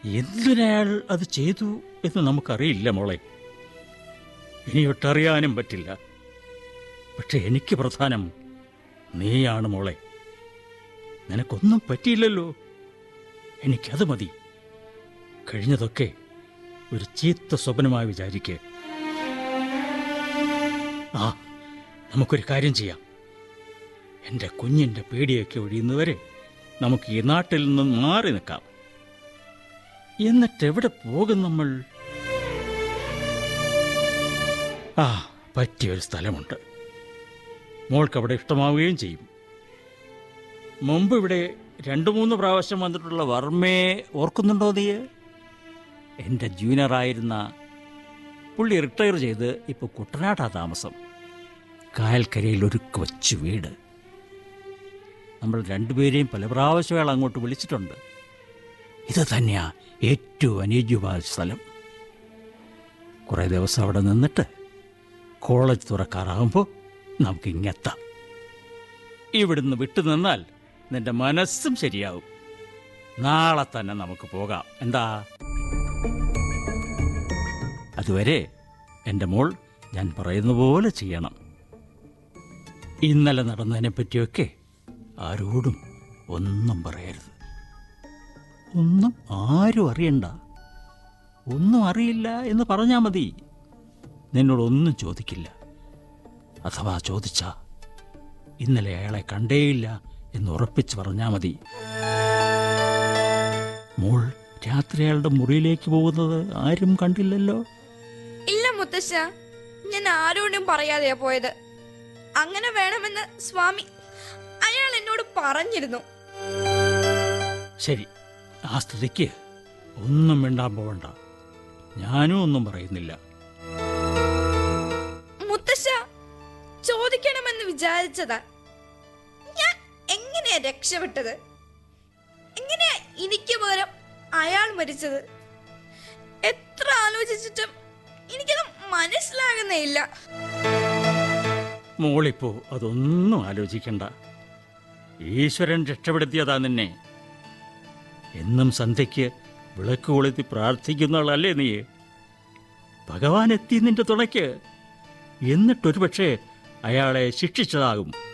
എന്തിനയാൾ അത് ചെയ്തു എന്ന് നമുക്കറിയില്ല മോളെ ഇനിയൊട്ടറിയാനും പറ്റില്ല പക്ഷെ എനിക്ക് പ്രധാനം നീയാണ് മോളെ നിനക്കൊന്നും പറ്റിയില്ലല്ലോ എനിക്കത് മതി കഴിഞ്ഞതൊക്കെ ഒരു ചീത്ത സ്വപ്നമായി വിചാരിക്കുക ആ നമുക്കൊരു കാര്യം ചെയ്യാം എൻ്റെ കുഞ്ഞിൻ്റെ പേടിയൊക്കെ ഒഴിയുന്നവരെ നമുക്ക് ഈ നാട്ടിൽ നിന്നും മാറി നിൽക്കാം എന്നിട്ട് എവിടെ പോകും നമ്മൾ ആ പറ്റിയൊരു സ്ഥലമുണ്ട് മോൾക്ക് അവിടെ ഇഷ്ടമാവുകയും ചെയ്യും മുമ്പ് ഇവിടെ രണ്ടു മൂന്ന് പ്രാവശ്യം വന്നിട്ടുള്ള വർമ്മയെ ഓർക്കുന്നുണ്ടോ നീ എൻ്റെ ജൂനിയറായിരുന്ന പുള്ളി റിട്ടയർ ചെയ്ത് ഇപ്പോൾ കുട്ടനാട്ടാ താമസം കായൽക്കരയിൽ ഒരു കൊച്ചു വീട് നമ്മൾ രണ്ടുപേരെയും പല പ്രാവശ്യം അയാൾ അങ്ങോട്ട് വിളിച്ചിട്ടുണ്ട് ഇത് തന്നെയാ ഏറ്റവും അനുയോജ്യമായ സ്ഥലം കുറേ ദിവസം അവിടെ നിന്നിട്ട് കോളേജ് തുറക്കാറാകുമ്പോൾ നമുക്ക് ഇങ്ങെത്താം ഇവിടുന്ന് വിട്ടു നിന്നാൽ നിന്റെ മനസ്സും ശരിയാവും നാളെ തന്നെ നമുക്ക് പോകാം എന്താ അതുവരെ എൻ്റെ മോൾ ഞാൻ പറയുന്ന പോലെ ചെയ്യണം ഇന്നലെ നടന്നതിനെ പറ്റിയൊക്കെ ആരോടും ഒന്നും പറയരുത് ഒന്നും ആരും അറിയണ്ട ഒന്നും അറിയില്ല എന്ന് പറഞ്ഞാൽ മതി നിന്നോടൊന്നും ചോദിക്കില്ല അഥവാ ചോദിച്ചാ ഇന്നലെ അയാളെ കണ്ടേയില്ല എന്ന് ഉറപ്പിച്ച് പറഞ്ഞാൽ മതി മോൾ രാത്രി അയാളുടെ മുറിയിലേക്ക് പോകുന്നത് ആരും കണ്ടില്ലല്ലോ ഇല്ല മുത്തശ്ശ ഞാൻ ആരോടും പറയാതെയാ പോയത് അങ്ങനെ വേണമെന്ന് സ്വാമി അയാൾ എന്നോട് പറഞ്ഞിരുന്നു ശരി ആ സ്ഥിതിക്ക് ഒന്നും മിണ്ടാൻ പോവണ്ട ഞാനും ഒന്നും പറയുന്നില്ല മുത്തശ്ശ ചോദിക്കണമെന്ന് വിചാരിച്ചതാ ഞാൻ എങ്ങനെയാ രക്ഷപ്പെട്ടത് എങ്ങനെയാ എനിക്ക് പകരം അയാൾ മരിച്ചത് എത്ര ആലോചിച്ചിട്ടും എനിക്കത് മനസ്സിലാകുന്നേ ഇല്ല മോളിപ്പോ അതൊന്നും ആലോചിക്കണ്ട ഈശ്വരൻ രക്ഷപ്പെടുത്തിയതാ നിന്നെ എന്നും സന്ധ്യയ്ക്ക് വിളക്ക് കൊളുത്തി പ്രാർത്ഥിക്കുന്നവളല്ലേ നീ ഭഗവാൻ എത്തി നിന്റെ തുണയ്ക്ക് എന്നിട്ടൊരു പക്ഷേ അയാളെ ശിക്ഷിച്ചതാകും